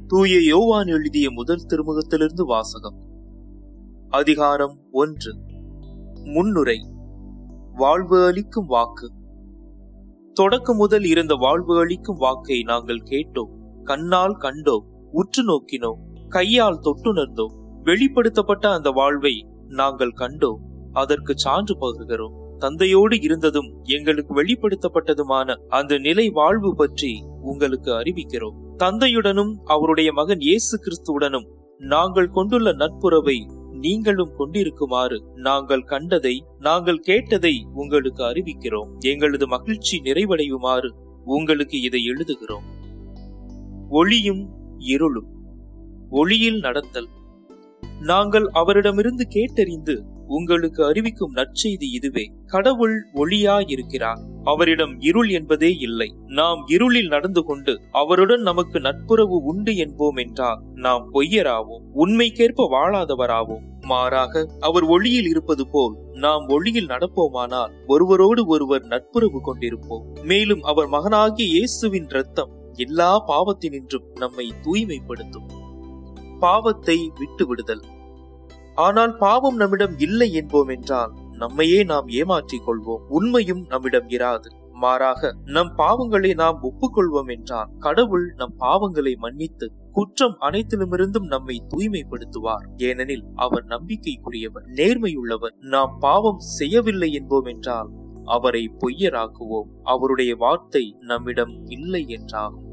தூய யோவான் எழுதிய முதல் திருமுகத்திலிருந்து வாசகம் அதிகாரம் ஒன்று முன்னுரை வாழ்வு அளிக்கும் வாக்கு தொடக்கம் முதல் இருந்த வாழ்வு அளிக்கும் வாக்கை நாங்கள் கேட்டோம் கண்ணால் கண்டோம் உற்று நோக்கினோம் கையால் தொட்டுணர்ந்தோம் வெளிப்படுத்தப்பட்ட அந்த வாழ்வை நாங்கள் கண்டோம் அதற்கு சான்று பகிர்கிறோம் தந்தையோடு இருந்ததும் எங்களுக்கு வெளிப்படுத்தப்பட்டதுமான அந்த நிலை வாழ்வு பற்றி உங்களுக்கு அறிவிக்கிறோம் தந்தையுடனும் அவருடைய மகன் இயேசு கிறிஸ்துவுடனும் நாங்கள் கொண்டுள்ள நட்புறவை நீங்களும் கொண்டிருக்குமாறு நாங்கள் கண்டதை நாங்கள் கேட்டதை உங்களுக்கு அறிவிக்கிறோம் எங்களது மகிழ்ச்சி நிறைவடையுமாறு உங்களுக்கு இதை எழுதுகிறோம் ஒளியும் இருளும் ஒளியில் நடத்தல் நாங்கள் அவரிடமிருந்து கேட்டறிந்து உங்களுக்கு அறிவிக்கும் நற்செய்தி இதுவே கடவுள் ஒளியாயிருக்கிறார் அவரிடம் இருள் என்பதே இல்லை நாம் இருளில் நடந்து கொண்டு அவருடன் நமக்கு நட்புறவு உண்டு என்போம் என்றால் நாம் பொய்யராவோம் உண்மைக்கேற்ப வாழாதவராவோம் மாறாக அவர் ஒளியில் இருப்பது போல் நாம் ஒளியில் நடப்போமானால் ஒருவரோடு ஒருவர் நட்புறவு கொண்டிருப்போம் மேலும் அவர் மகனாகிய இயேசுவின் இரத்தம் எல்லா பாவத்தினின்றும் நம்மை தூய்மைப்படுத்தும் பாவத்தை விட்டு விடுதல் ஆனால் பாவம் நம்மிடம் இல்லை என்போம் என்றால் நம்மையே நாம் ஏமாற்றிக் கொள்வோம் உண்மையும் நம்மிடம் இராது மாறாக நம் பாவங்களை நாம் ஒப்புக்கொள்வோம் என்றால் கடவுள் நம் பாவங்களை மன்னித்து குற்றம் அனைத்திலுமிருந்தும் நம்மை தூய்மைப்படுத்துவார் ஏனெனில் அவர் நம்பிக்கைக்குரியவர் நேர்மையுள்ளவர் நாம் பாவம் செய்யவில்லை என்போம் என்றால் அவரை பொய்யராக்குவோம் அவருடைய வார்த்தை நம்மிடம் இல்லை என்றாகும்